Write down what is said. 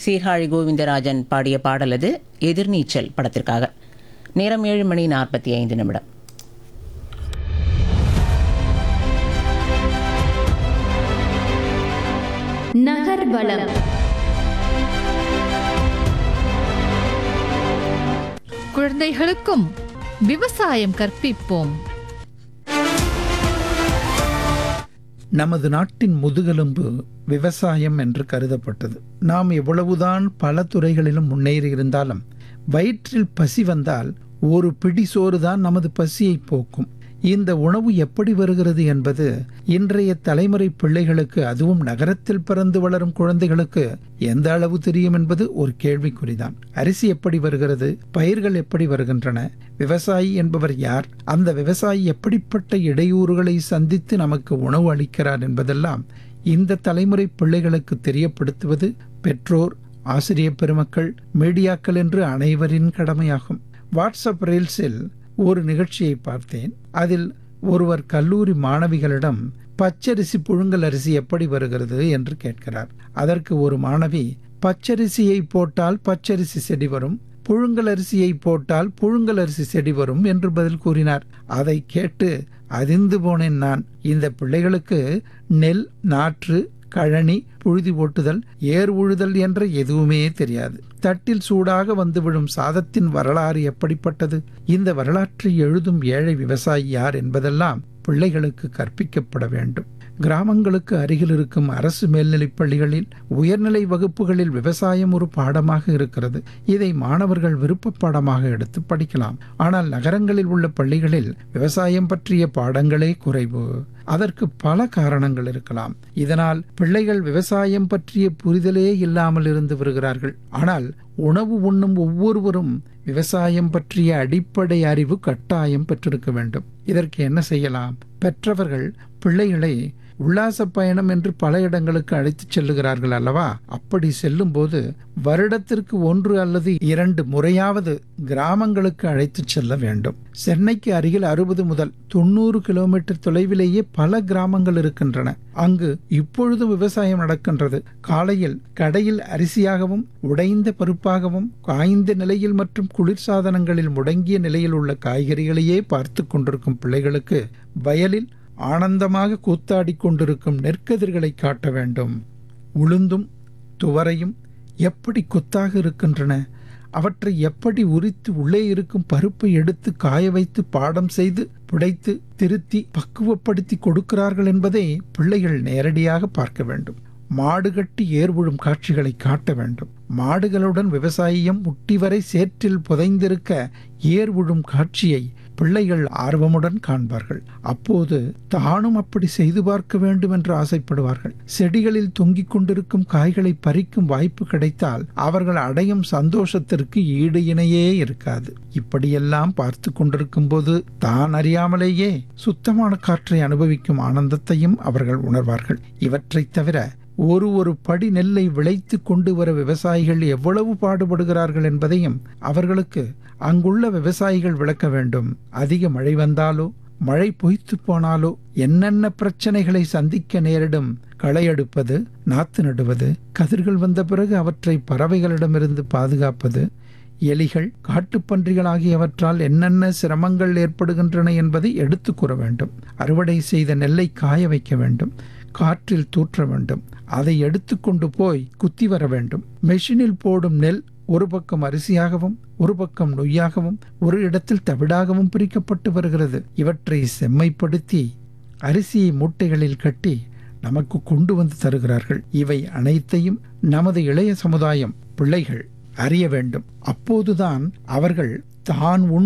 சீர்காழி கோவிந்தராஜன் பாடிய பாடல் அது எதிர்நீச்சல் படத்திற்காக நேரம் ஏழு மணி நாற்பத்தி ஐந்து நிமிடம் நகர்வலம் குழந்தைகளுக்கும் விவசாயம் கற்பிப்போம் நமது நாட்டின் முதுகெலும்பு விவசாயம் என்று கருதப்பட்டது நாம் எவ்வளவுதான் பல துறைகளிலும் முன்னேறி இருந்தாலும் வயிற்றில் பசி வந்தால் ஒரு பிடி சோறுதான் நமது பசியை போக்கும் இந்த உணவு எப்படி வருகிறது என்பது இன்றைய தலைமுறை பிள்ளைகளுக்கு அதுவும் நகரத்தில் பிறந்து வளரும் குழந்தைகளுக்கு எந்த அளவு தெரியும் என்பது ஒரு கேள்விக்குறிதான் அரிசி எப்படி வருகிறது பயிர்கள் எப்படி வருகின்றன விவசாயி என்பவர் யார் அந்த விவசாயி எப்படிப்பட்ட இடையூறுகளை சந்தித்து நமக்கு உணவு அளிக்கிறார் என்பதெல்லாம் இந்த தலைமுறை பிள்ளைகளுக்கு தெரியப்படுத்துவது பெற்றோர் ஆசிரியர் பெருமக்கள் மீடியாக்கள் என்று அனைவரின் கடமையாகும் வாட்ஸ்அப் ரீல்ஸில் ஒரு நிகழ்ச்சியை பார்த்தேன் அதில் ஒருவர் கல்லூரி மாணவிகளிடம் பச்சரிசி புழுங்கல் அரிசி எப்படி வருகிறது என்று கேட்கிறார் அதற்கு ஒரு மாணவி பச்சரிசியை போட்டால் பச்சரிசி செடி வரும் புழுங்கல் அரிசியை போட்டால் புழுங்கல் அரிசி செடி வரும் என்று பதில் கூறினார் அதை கேட்டு அதிர்ந்து போனேன் நான் இந்த பிள்ளைகளுக்கு நெல் நாற்று கழனி புழுதி ஓட்டுதல் ஏர் உழுதல் என்ற எதுவுமே தெரியாது தட்டில் சூடாக வந்து விழும் சாதத்தின் வரலாறு எப்படிப்பட்டது இந்த வரலாற்றை எழுதும் ஏழை விவசாயி யார் என்பதெல்லாம் பிள்ளைகளுக்கு கற்பிக்கப்பட வேண்டும் கிராமங்களுக்கு அருகில் இருக்கும் அரசு மேல்நிலைப் பள்ளிகளில் உயர்நிலை வகுப்புகளில் விவசாயம் ஒரு பாடமாக இருக்கிறது இதை மாணவர்கள் விருப்ப பாடமாக எடுத்து படிக்கலாம் ஆனால் நகரங்களில் உள்ள பள்ளிகளில் விவசாயம் பற்றிய பாடங்களே குறைவு அதற்கு பல காரணங்கள் இருக்கலாம் இதனால் பிள்ளைகள் விவசாயம் பற்றிய புரிதலே இல்லாமல் இருந்து வருகிறார்கள் ஆனால் உணவு உண்ணும் ஒவ்வொருவரும் விவசாயம் பற்றிய அடிப்படை அறிவு கட்டாயம் பெற்றிருக்க வேண்டும் இதற்கு என்ன செய்யலாம் பெற்றவர்கள் பிள்ளைகளை உல்லாச பயணம் என்று பல இடங்களுக்கு அழைத்துச் செல்லுகிறார்கள் அல்லவா அப்படி செல்லும்போது வருடத்திற்கு ஒன்று அல்லது இரண்டு முறையாவது கிராமங்களுக்கு அழைத்துச் செல்ல வேண்டும் சென்னைக்கு அருகில் அறுபது முதல் தொண்ணூறு கிலோமீட்டர் தொலைவிலேயே பல கிராமங்கள் இருக்கின்றன அங்கு இப்பொழுதும் விவசாயம் நடக்கின்றது காலையில் கடையில் அரிசியாகவும் உடைந்த பருப்பாகவும் காய்ந்த நிலையில் மற்றும் குளிர்சாதனங்களில் முடங்கிய நிலையில் உள்ள காய்கறிகளையே பார்த்து கொண்டிருக்கும் பிள்ளைகளுக்கு வயலில் ஆனந்தமாக கூத்தாடிக் கொண்டிருக்கும் நெற்கதிர்களை காட்ட வேண்டும் உளுந்தும் துவரையும் எப்படி கொத்தாக இருக்கின்றன அவற்றை எப்படி உரித்து உள்ளே இருக்கும் பருப்பை எடுத்து காய வைத்து பாடம் செய்து புடைத்து திருத்தி பக்குவப்படுத்தி கொடுக்கிறார்கள் என்பதை பிள்ளைகள் நேரடியாக பார்க்க வேண்டும் மாடு கட்டி ஏர் உழும் காட்சிகளை காட்ட வேண்டும் மாடுகளுடன் விவசாயியம் முட்டி வரை சேற்றில் புதைந்திருக்க ஏர் உழும் காட்சியை பிள்ளைகள் ஆர்வமுடன் காண்பார்கள் அப்போது தானும் அப்படி செய்து பார்க்க வேண்டும் என்று ஆசைப்படுவார்கள் செடிகளில் தொங்கிக் கொண்டிருக்கும் காய்களை பறிக்கும் வாய்ப்பு கிடைத்தால் அவர்கள் அடையும் சந்தோஷத்திற்கு ஈடு இணையே இருக்காது இப்படியெல்லாம் பார்த்து கொண்டிருக்கும் போது தான் அறியாமலேயே சுத்தமான காற்றை அனுபவிக்கும் ஆனந்தத்தையும் அவர்கள் உணர்வார்கள் இவற்றைத் தவிர ஒரு ஒரு படி நெல்லை விளைத்து கொண்டு வர விவசாயிகள் எவ்வளவு பாடுபடுகிறார்கள் என்பதையும் அவர்களுக்கு அங்குள்ள விவசாயிகள் விளக்க வேண்டும் அதிக மழை வந்தாலோ மழை பொய்த்து போனாலோ என்னென்ன பிரச்சனைகளை சந்திக்க நேரிடும் களை எடுப்பது நாத்து நடுவது கதிர்கள் வந்த பிறகு அவற்றை பறவைகளிடமிருந்து பாதுகாப்பது எலிகள் காட்டுப்பன்றிகள் ஆகியவற்றால் என்னென்ன சிரமங்கள் ஏற்படுகின்றன என்பதை எடுத்து கூற வேண்டும் அறுவடை செய்த நெல்லை காய வைக்க வேண்டும் காற்றில் தூற்ற வேண்டும் அதை எடுத்துக்கொண்டு போய் குத்தி வர வேண்டும் மெஷினில் போடும் நெல் ஒரு பக்கம் அரிசியாகவும் ஒரு பக்கம் நொய்யாகவும் ஒரு இடத்தில் தவிடாகவும் பிரிக்கப்பட்டு வருகிறது இவற்றை செம்மைப்படுத்தி அரிசியை மூட்டைகளில் கட்டி நமக்கு கொண்டு வந்து தருகிறார்கள் இவை அனைத்தையும் நமது இளைய சமுதாயம் பிள்ளைகள் அறிய வேண்டும் அப்போதுதான் அவர்கள் தான் உண்